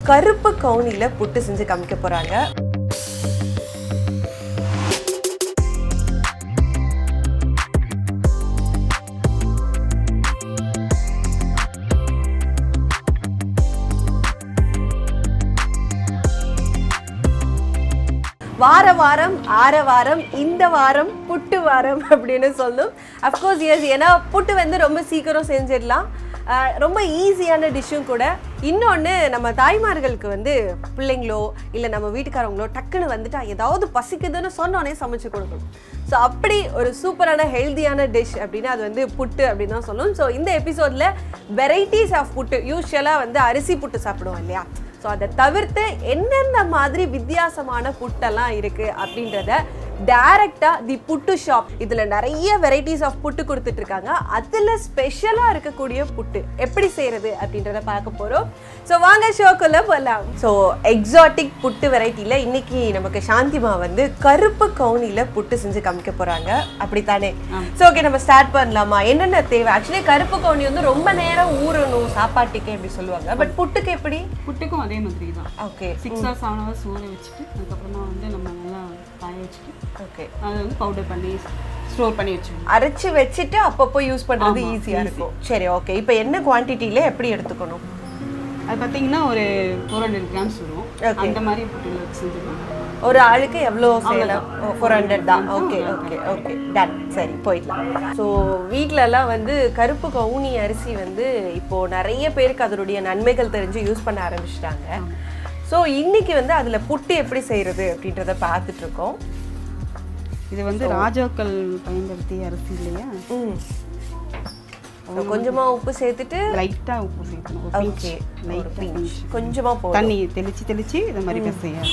கருப்பு கவுனியில் புட்டு செஞ்சு காமிக்க போகிறாங்க வார வாரம் ஆர வாரம் இந்த வாரம் புட்டு வாரம் அப்படின்னு சொல்லும் அஃப்கோர்ஸ் எஸ் ஏன்னா புட்டு வந்து ரொம்ப சீக்கிரம் செஞ்சிடலாம் ஆஹ் ரொம்ப ஈஸியான டிஷ்ஷும் கூட இன்னொன்று நம்ம தாய்மார்களுக்கு வந்து பிள்ளைங்களோ இல்லை நம்ம வீட்டுக்காரவங்களோ டக்குன்னு வந்துட்டா ஏதாவது பசிக்குதுன்னு சொன்னோன்னே சமைச்சு கொடுக்கணும் ஸோ அப்படி ஒரு சூப்பரான ஹெல்தியான டிஷ் அப்படின்னா அது வந்து புட்டு அப்படின்னு தான் சொல்லும் ஸோ இந்த எபிசோடில் வெரைட்டிஸ் ஆஃப் புட்டு யூஸ்வலாக வந்து அரிசி புட்டு சாப்பிடுவோம் இல்லையா ஸோ அதை தவிர்த்து என்னென்ன மாதிரி வித்தியாசமான புட்டெல்லாம் இருக்குது அப்படின்றத டைரக்டாக தி புட்டு ஷாப் இதில் நிறைய வெரைட்டிஸ் ஆஃப் புட்டு கொடுத்துட்டு இருக்காங்க அதில் ஸ்பெஷலாக இருக்கக்கூடிய புட்டு எப்படி செய்கிறது அப்படின்றத பார்க்க போகிறோம் ஸோ வாங்க ஷோக்குள்ளே போகலாம் ஸோ எக்ஸாட்டிக் புட்டு வெரைட்டியில் இன்னைக்கு நமக்கு சாந்திமா வந்து கருப்பு கவுனியில் புட்டு செஞ்சு காமிக்க போகிறாங்க அப்படித்தானே ஸோ ஓகே நம்ம ஸ்டார்ட் பண்ணலாமா என்னென்ன தேவை ஆக்சுவலி கருப்பு கவுனி வந்து ரொம்ப நேரம் ஊறணும் சாப்பாட்டுக்கே அப்படி சொல்லுவாங்க பட் புட்டுக்கு எப்படி புட்டுக்கும் அதே மாதிரி தான் okay six hours seven hours ஊற வச்சுட்டு அதுக்கப்புறமா வந்து நம்ம நல்லா காய வச்சுட்டு ஓகே அதை வந்து பவுடர் பண்ணி ஸ்டோர் பண்ணி வச்சுக்கணும் அரைச்சு வச்சுட்டு அப்பப்போ யூஸ் பண்றது ஆமா, ஈஸியா easy. இருக்கும் சரி ஓகே இப்போ என்ன குவான்டிட்டியில எப்படி எடுத்துக்கணும் அது பார்த்தீங்கன்னா ஒரு ஃபோர் ஹண்ட்ரட் கிராம்ஸ் வரும் Okay. அந்த மாதிரி புட்டு செஞ்சுக்கலாம் ஒரு ஆளுக்கு எவ்வளோ செய்யலாம் ஃபோர் ஹண்ட்ரட் தான் ஓகே ஓகே ஓகே டன் சரி போயிடலாம் ஸோ எல்லாம் வந்து கருப்பு கவுனி அரிசி வந்து இப்போ நிறைய பேருக்கு அதனுடைய நன்மைகள் தெரிஞ்சு யூஸ் பண்ண ஆரம்பிச்சிட்டாங்க ஸோ இன்னைக்கு வந்து அதில் புட்டு எப்படி செய்யறது அப்படின்றத பார்த்துட்டு இருக்கோம் இது வந்து ராஜாக்கள் பயன்படுத்திய அரிசி இல்லையா ம் So, கொஞ்சமா உப்பு சேர்த்துட்டு லைட்டாக உப்பு சேர்க்கணும் ஒரு pinch. ஓகே Light ஆ pinch. கொஞ்சமா போதும் தண்ணி தெளிச்சு தெளிச்சு இது மாதிரி பிசையாது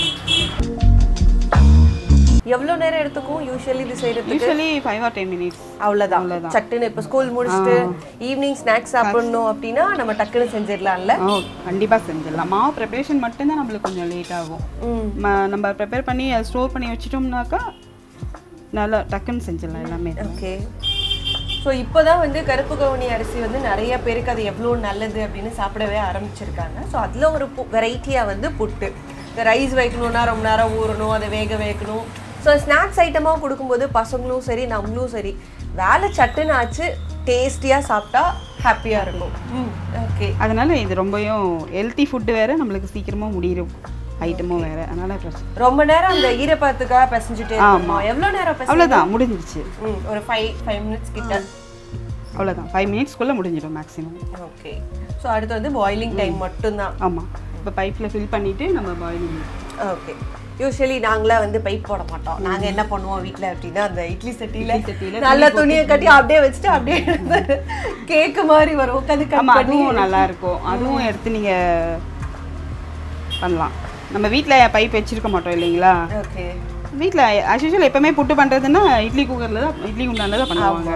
எவ்வளோ நேரம் எடுத்துக்கும் யூஸ்வலி இது செய்யறதுக்கு usually five or ten minutes அவ்வளோதான் அவ்வளவுதான். சட்டுன்னு இப்போ ஸ்கூல் முடிச்சுட்டு ஈவினிங் ஸ்நாக்ஸ் சாப்பிடணும் அப்படின்னா நம்ம டக்குன்னு செஞ்சிடலாம்ல ஓ கண்டிப்பாக செஞ்சிடலாம் மாவு ப்ரிப்பரேஷன் மட்டும்தான் நம்மளுக்கு கொஞ்சம் லேட் ஆகும் ம் ம- நம்ம ப்ரிப்பேர் பண்ணி அதை ஸ்டோர் பண்ணி வச்சிட்டோம்னாக்கா நல்லா டக்குன்னு செஞ்சிடலாம் எல்லாமே ஓகே ஸோ இப்போதான் வந்து கருப்பு கவுனி அரிசி வந்து நிறைய பேருக்கு அது எவ்வளோ நல்லது அப்படின்னு சாப்பிடவே ஆரம்பிச்சிருக்காங்க ஸோ அதில் ஒரு வெரைட்டியாக வந்து புட்டு இந்த ரைஸ் வைக்கணும்னா ரொம்ப நேரம் ஊறணும் அதை வேக வைக்கணும் ஸோ ஸ்நாக்ஸ் ஐட்டமாக கொடுக்கும்போது பசங்களும் சரி நம்மளும் சரி வேலை சட்டுன்னு ஆச்சு டேஸ்டியாக சாப்பிட்டா ஹாப்பியாக இருக்கும் ம் ஓகே அதனால இது ரொம்பவும் ஹெல்த்தி ஃபுட்டு வேற நம்மளுக்கு சீக்கிரமா முடியிற ஐட்டமும் வேற அதனால பிரச்சனை ரொம்ப நேரம் அந்த ஈரப்பதத்துக்காக பிசைஞ்சுட்டே இருக்கணுமா எவ்வளோ நேரம் பிசை அவ்வளோதான் முடிஞ்சிருச்சு ம் ஒரு ஃபைவ் ஃபைவ் மினிட்ஸ் கிட்ட அவ்வளோதான் ஃபைவ் மினிட்ஸ்க்குள்ளே முடிஞ்சிடும் மேக்ஸிமம் ஓகே ஸோ அடுத்து வந்து பாயிலிங் டைம் மட்டும்தான் ஆமாம் இப்போ பைப்பில் ஃபில் பண்ணிட்டு நம்ம பாயிலிங் ஓகே யூஸ்வலி நாங்களாம் வந்து பைப் போட மாட்டோம் நாங்க என்ன பண்ணுவோம் வீட்ல அப்படின்னா அந்த இட்லி சட்டியில சட்டியில நல்ல துணியை கட்டி அப்படியே வச்சுட்டு அப்படியே எடுத்து கேக்கு மாதிரி வரும் உட்காந்து கட் ஆமாம் பண்ணி அதுவும் நல்லா இருக்கும் அதுவும் எடுத்து நீங்கள் பண்ணலாம் நம்ம வீட்டில் பைப் வச்சிருக்க மாட்டோம் இல்லைங்களா ஓகே வீட்டில் ஆஸ் யூஷுவல் எப்பவுமே புட்டு பண்ணுறதுன்னா இட்லி குக்கரில் தான் இட்லி குண்டானில் தான் பண்ணுவாங்க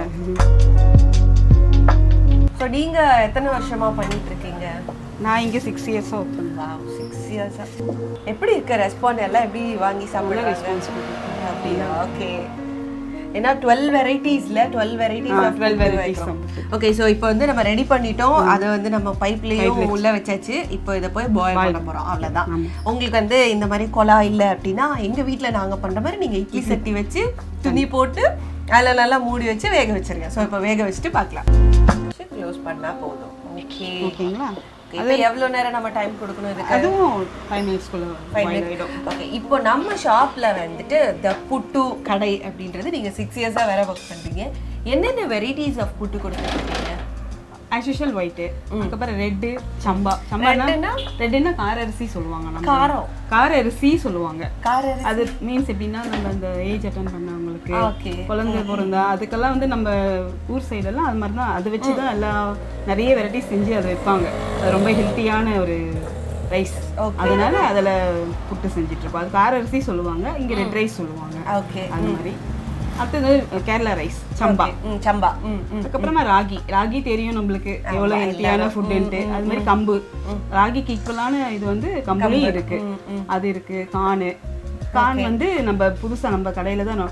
ஸோ நீங்க எத்தனை வருஷமா பண்ணிட்டு இருக்கீங்க நான் இங்கே சிக்ஸ் இயர்ஸாக ஒர்க் பண்ணுவேன் வாவ் சிக்ஸ் இயர்ஸா எப்படி இருக்க ரெஸ்பாண்ட் எல்லாம் எப்படி வாங்கி சாப்பிடுறாங்க அப்படியா ஓகே ஏன்னா டுவெல் வெரைட்டிஸ்ல twelve varieties of 12 varieties okay so இப்போ வந்து நம்ம ரெடி பண்ணிட்டோம் அதை வந்து நம்ம பைப்லயும் உள்ள வச்சாச்சு இப்போ இதை போய் பாயில் பண்ண போறோம் அவ்வளவுதான் உங்களுக்கு வந்து இந்த மாதிரி கொலா இல்லை அப்படின்னா எங்க வீட்ல நாங்க பண்ற மாதிரி நீங்க இட்லி சட்டி வச்சு துணி போட்டு அதில் நல்லா மூடி வச்சு வேக வச்சிருங்க ஸோ இப்போ வேக வச்சுட்டு பார்க்கலாம் க்ளோஸ் பண்ணா போதும் ஓகே ஓகேங்களா இப்போ எவ்வளோ நேரம் நம்ம டைம் கொடுக்கணும் இதுக்கு அதுவும் ஃபைவ் மினிட்ஸ்க்குள்ளே ஆகிடும் ஓகே இப்போ நம்ம ஷாப்ல வந்துட்டு த புட்டு கடை அப்படின்றது நீங்க சிக்ஸ் இயர்ஸா வேற ஒர்க் பண்றீங்க என்னென்ன வெரைட்டிஸ் ஆஃப் புட்டு கொடுத்துருக்கீங்க ஆஸ் யூஷுவல் ஒயிட்டு அதுக்கப்புறம் ரெட்டு சம்பா சம்பானா ரெட்டுன்னா? ரெட்டுன்னா கார அரிசி சொல்லுவாங்க நம்ம காரம் கார அரிசி சொல்லுவாங்க கார அது மீன்ஸ் எப்படின்னா நம்ம அந்த ஏஜ் அட்டன் பண்ணவங்களுக்கு ஓகே குழந்தை பிறந்தா அதுக்கெல்லாம் வந்து நம்ம ஊர் சைடெல்லாம் அது மாதிரி தான் அதை வச்சு தான் எல்லாம் நிறைய வெரைட்டிஸ் செஞ்சு அதை வைப்பாங்க அது ரொம்ப ஹெல்த்தியான ஒரு ரைஸ் அதனால அதில் புட்டு செஞ்சுட்டு இருப்போம் அது கார அரிசி சொல்லுவாங்க இங்கே ரெட் ரைஸ் சொல்லுவாங்க ஓகே அது மாதிரி அடுத்தது கேரளா ரைஸ் சம்பா ம் சம்பா ம் ம் அதுக்கப்புறமா ராகி ராகி தெரியும் நம்மளுக்கு எவ்வளவு ஹெல்த்தியான ஃபுட்டுன்ட்டு அது மாதிரி கம்பு ராகிக்கு ஈக்குவலான இது வந்து கம்புலையும் இருக்கு அது இருக்கு கானு கான் வந்து நம்ம புதுசா நம்ம கடையில தான்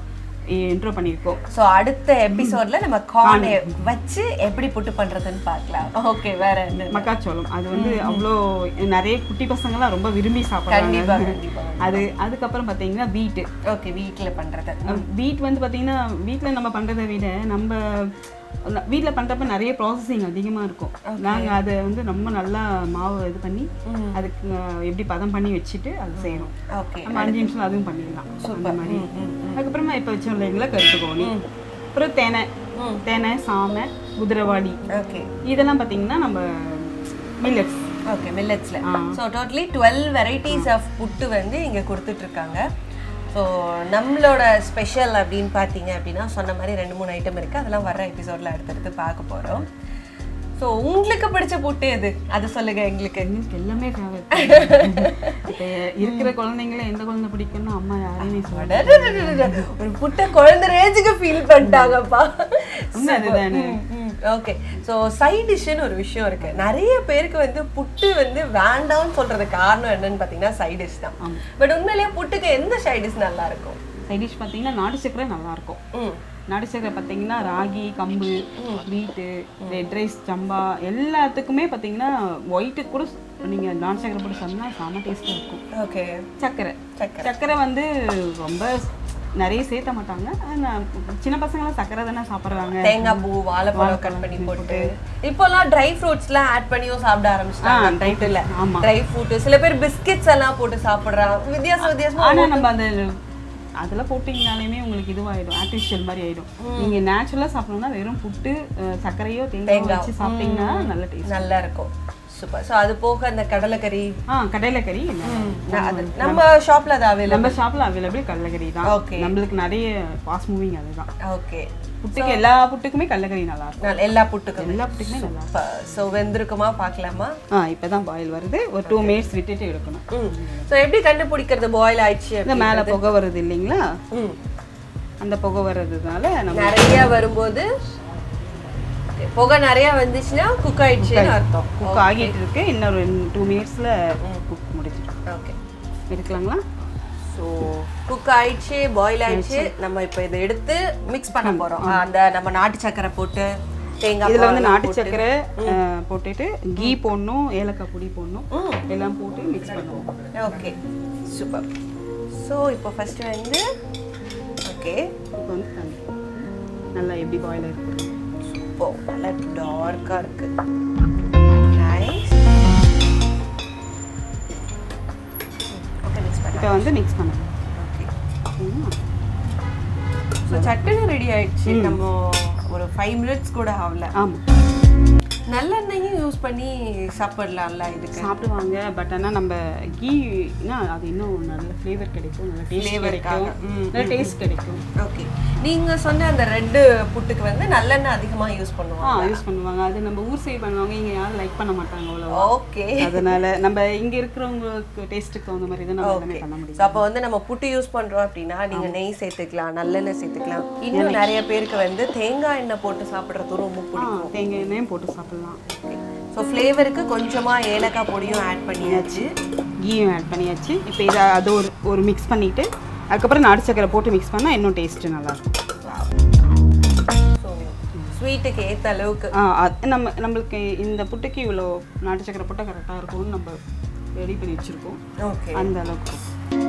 இன்ட்ரோ பண்ணியிருக்கோம் ஸோ அடுத்த எபிசோட்ல நம்ம கார்னை வச்சு எப்படி புட்டு பண்றதுன்னு பார்க்கலாம் ஓகே வேற என்ன மக்காச்சோளம் அது வந்து அவ்வளோ நிறைய குட்டி பசங்கலாம் ரொம்ப விரும்பி கண்டிப்பா சாப்பிட்றாங்க கண்டிப்பா அது அதுக்கப்புறம் பார்த்தீங்கன்னா வீட்டு ஓகே வீட்ல பண்றது வீட் வந்து பார்த்தீங்கன்னா வீட்டில் நம்ம பண்ணுறதை விட நம்ம வீட்டில் பண்ணுறப்ப நிறைய ப்ராசஸிங் அதிகமாக இருக்கும் நாங்கள் அதை வந்து ரொம்ப நல்லா மாவு இது பண்ணி அதுக்கு அஹ், எப்படி பதம் பண்ணி வச்சுட்டு அது செய்யணும் ஓகே நம்ம அஞ்சு நிமிஷம் அதுவும் பண்ணிடலாம் அந்த மாதிரி அதுக்கப்புறமா இப்போ வச்சோம் இல்லைங்களா கருப்பு கோணி அப்புறம் தேனை தேனை சாமை குதிரவாளி ஓகே இதெல்லாம் பார்த்தீங்கன்னா நம்ம மில்லட்ஸ் ஓகே மில்லட்ஸ்ல ஆ. So totally twelve varieties of puttu வந்து இங்க கொடுத்துட்டு இருக்காங்க ஸோ நம்மளோட ஸ்பெஷல் அப்படின்னு பார்த்தீங்க அப்படின்னா சொன்ன மாதிரி ரெண்டு மூணு ஐட்டம் இருக்கு அதெல்லாம் வர எபிசோட்ல அடுத்தடுத்து பார்க்க போறோம் ஸோ உங்களுக்கு பிடிச்ச புட்டு எது அதை சொல்லுங்க எங்களுக்கு எங்களுக்கு எல்லாமே ஃபேவரட் இப்போ இருக்கிற குழந்தைங்கள எந்த குழந்தை பிடிக்கும்னு அம்மா யாரையுமே சொல்ல அடடடடடட. ஒரு புட்டை குழந்தை ரேஞ்சுக்கு ஃபீல் பண்ணிட்டாங்கப்பா உண்மை அதுதானே ஓகே ஸோ சைட் டிஷ்ஷுன்னு ஒரு விஷயம் இருக்கு நிறைய பேருக்கு வந்து புட்டு வந்து வேண்டாம்னு சொல்றது காரணம் என்னன்னு பார்த்தீங்கன்னா சைட் டிஷ் தான் ஆமா. பட் உண்மையிலேயே புட்டுக்கு எந்த சைட் டிஷ் நல்லா இருக்கும் சைட் டிஷ் பார்த்தீங்கன்னா நாட்டு சக்கரை நல்லா இருக்கும் ம் நாட்டு சக்கரை பார்த்தீங்கன்னா ராகி கம்பு வீட்டு ரெட் ரைஸ் சம்பா எல்லாத்துக்குமே பார்த்தீங்கன்னா ஒயிட்டுக்கு கூட நீங்கள் நாட்டு சக்கரை போட்டு சொன்னால் செம டேஸ்ட்டாக இருக்கும் ஓகே சக்கரை சக்கரை. சக்கரை வந்து ரொம்ப நிறைய சேர்த்த மாட்டாங்க ஆனா, சின்ன பசங்களாம் சக்கரை தானே சாப்பிட்றாங்க தேங்காய் பூ வாழைப்பழம் கட் பண்ணி போட்டு இப்போலாம் ட்ரை ஃப்ரூட்ஸ்லாம் ஆட் பண்ணியும் சாப்பிட ஆரம்பிச்சிட்டாங்க ஆ, dry டைட்டில் ஆமா. ட்ரை ஃப்ரூட் சில பேர் பிஸ்கெட்ஸ் எல்லாம் போட்டு சாப்பிடுறாங்க வித்தியாச வித்தியாசமா ஆனா நம்ம அந்த அதெல்லாம் போட்டிங்கனாலுமே உங்களுக்கு இதுவாயிடும் ஆர்டிஃபிஷியல் மாதிரி ஆயிடும் நீங்க நேச்சுரலா சாப்பிடணும்னா வெறும் புட்டு அஹ், சர்க்கரையோ தேங்காய் வச்சு சாப்பிட்டீங்கன்னா நல்ல டேஸ்ட் நல்லா இருக்கும் சூப்பர் ஸோ அது போக அந்த கடலைக்கறி ஆ கடலைக்கறி இல்ல. நான் அது நம்ம ஷாப்ல அது அவைலபிள் நம்ம ஷாப்ல அவைலபிள் கடலைக்கறி தான் Okay. நம்மளுக்கு நிறைய ஃபாஸ்ட் மூவிங் அதுதான் ஓகே புட்டுக்கு எல்லா புட்டுக்குமே கடலைக்கறி நல்லா இருக்கும் எல்லா புட்டுக்கும் எல்லா புட்டுக்குமே நல்லா இருக்கும் ஸோ வெந்திருக்குமா பார்க்கலாமா ஆ இப்பதான் பாயில் வருது ஒரு டூ மினிட்ஸ் விட்டுட்டு எடுக்கணும் ம் ஸோ எப்படி கண்டுபிடிக்கிறது பாயில் ஆயிடுச்சு இந்த மேல புகை வருது இல்லைங்களா ம் அந்த புகை வர்றதுனால நம்ம நிறைய வரும்போது okay, புகை நிறைய வந்துச்சுன்னா குக் ஆயிடுச்சுன்னு அர்த்தம் குக் ஆகிட்டு இருக்கு இன்னொரு டூ மினிட்ஸ்ல குக் முடிச்சிடும் ஓகே எடுக்கலாங்களா ஸோ குக் ஆயிடுச்சு பாயில் ஆயிடுச்சு நம்ம இப்போ இதை எடுத்து மிக்ஸ் பண்ண போறோம் அந்த நம்ம நாட்டு சக்கரை போட்டு தேங்காய் இதுல வந்து பால் நாட்டு சக்கரை அஹ், போட்டுட்டு கீ போடணும் ஏலக்காய் பொடி போடணும் எல்லாம் போட்டு மிக்ஸ் பண்ணுவோம் ஓகே சூப்பர் ஸோ இப்போ ஃபர்ஸ்ட் வந்து ஓகே இப்போ வந்து தண்ணி நல்லா எப்படி பாயில் இருக்கு இப்போ நல்லா டார்க்காக இருக்கு நைஸ் ஓகே மிக்ஸ் பண்ண இப்போ வந்து மிக்ஸ் பண்ணணும் ஓகே ஸோ சட்டுன்னு ரெடி ஆயிடுச்சு நம்ம ஒரு ஃபைவ் மினிட்ஸ் கூட ஆகல ஆமா நல்லெண்ணெயும் யூஸ் பண்ணி சாப்பிடலாம்ல இதுக்கு சாப்பிடுவாங்க பட் ஆனா நம்ம கீனா அது இன்னும் நல்ல ஃப்ளேவர் கிடைக்கும் நல்ல டேஸ்ட் Flavour கிடைக்கும் க்காக. ம், நல்ல டேஸ்ட் கிடைக்கும் ஓகே நீங்க சொன்ன அந்த ரெட்டு புட்டுக்கு வந்து நல்லெண்ணெய் அதிகமா யூஸ் ஆ பண்ணுவோம் யூஸ் பண்ணுவாங்க அது நம்ம ஊர் சைடு பண்ணுவாங்க இங்க யாரும் லைக் பண்ண மாட்டாங்க அவ்வளோ ஓகே அதனால நம்ம இங்க இருக்கிறவங்களுக்கு டேஸ்ட்டுக்கு தகுந்த மாதிரி தான் நம்ம எல்லாமே பண்ண முடியும் ஸோ அப்போ வந்து நம்ம புட்டு யூஸ் பண்றோம் அப்படின்னா நீங்க நெய் சேர்த்துக்கலாம் நல்லெண்ணெய் சேர்த்துக்கலாம் இன்னும் நிறைய பேருக்கு வந்து தேங்காய் எண்ணெய் போட்டு சாப்பிடுறது ரொம்ப ஆ பிடிக்கும் தேங்காய் எண்ணெயும் போட்டு சாப்பிடலாம் ஸோ ஃப்ளேவருக்கு கொஞ்சமா ஏலக்காய் பொடியும் ஆட் பண்ணியாச்சு கீயும் ஆட் பண்ணியாச்சு இப்போ இதை அது ஒரு ஒரு மிக்ஸ் பண்ணிட்டு அதுக்கப்புறம் நாட்டு சக்கரை போட்டு மிக்ஸ் பண்ணால் இன்னும் டேஸ்ட்டு நல்லாயிருக்கும் ஸோ ஸ்வீட்டுக்கு ஏத்த அளவுக்கு ஆ அது நம்ம நம்மளுக்கு இந்த புட்டுக்கு இவ்வளோ நாட்டு சக்கரை போட்டால் கரெக்டாக இருக்கும்னு நம்ம ரெடி பண்ணி வச்சுருக்கோம் ஓகே அந்த அளவுக்கு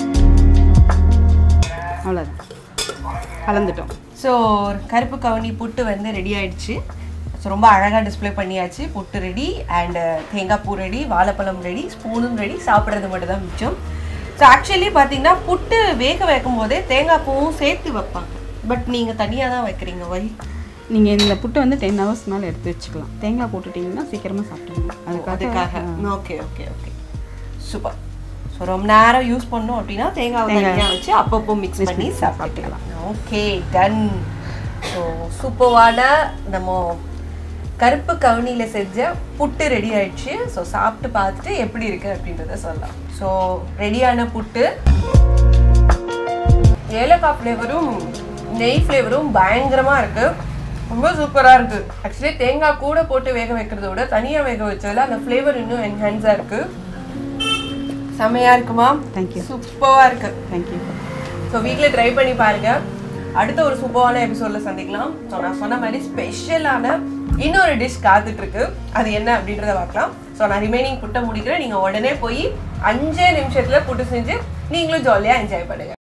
அவ்வளோதான் கலந்துட்டோம் ஸோ கருப்பு கவுனி புட்டு வந்து ரெடி ஆயிடுச்சு ஸோ ரொம்ப அழகாக டிஸ்ப்ளே பண்ணியாச்சு புட்டு ரெடி அண்ட் தேங்காய் பூ ரெடி வாழைப்பழம் ரெடி ஸ்பூனும் ரெடி சாப்பிட்றது மட்டும் தான் மிச்சம் ஸோ ஆக்சுவலி பார்த்தீங்கன்னா புட்டு வேக வைக்கும் போதே தேங்காய் பூவும் சேர்த்து வைப்பாங்க பட் நீங்கள் தனியாக தான் வைக்கிறீங்க வை நீங்கள் இந்த புட்டு வந்து டென் ஹவர்ஸ் மேலே எடுத்து வச்சுக்கலாம் தேங்காய் போட்டுட்டிங்கன்னா சீக்கிரமாக சாப்பிட்டுருங்க அதுக்காக அதுக்காக okay okay okay super so ரொம்ப நேரம் யூஸ் பண்ணோம் அப்படின்னா தேங்காய் தனியாக வச்சு அப்பப்போ மிக்ஸ் பண்ணி சாப்பிட்டுக்கலாம் ஓகே டன் ஸோ சூப்பர்வான நம்ம கருப்பு கவுனியில் செஞ்ச புட்டு ரெடி ஆயிடுச்சு ஸோ சாப்பிட்டு பார்த்துட்டு எப்படி இருக்கு அப்படின்றத சொல்லலாம் ஸோ ரெடியான புட்டு ஏலக்காய் ஃப்ளேவரும் நெய் ஃப்ளேவரும் பயங்கரமாக இருக்கு ரொம்ப சூப்பராக இருக்கு ஆக்சுவலி தேங்காய் கூட போட்டு வேக வைக்கிறத விட தனியாக வேக வச்சதுல அந்த ஃப்ளேவர் இன்னும் என்ஹான்ஸாக இருக்கு செமையாக இருக்குமா தேங்க்யூ சூப்பராக இருக்கு தேங்க்யூ ஸோ வீட்டில் ட்ரை பண்ணி பாருங்க அடுத்த ஒரு சூப்பரான எபிசோட்ல சந்திக்கலாம் ஸோ நான் சொன்ன மாதிரி ஸ்பெஷலான இன்னொரு டிஷ் காத்துட்டு இருக்கு அது என்ன அப்படின்றத பார்க்கலாம் ஸோ நான் ரிமைனிங் புட்டை முடிக்கிறேன் நீங்கள் உடனே போய் அஞ்சே நிமிஷத்துல புட்டு செஞ்சு நீங்களும் ஜாலியாக என்ஜாய் பண்ணுங்க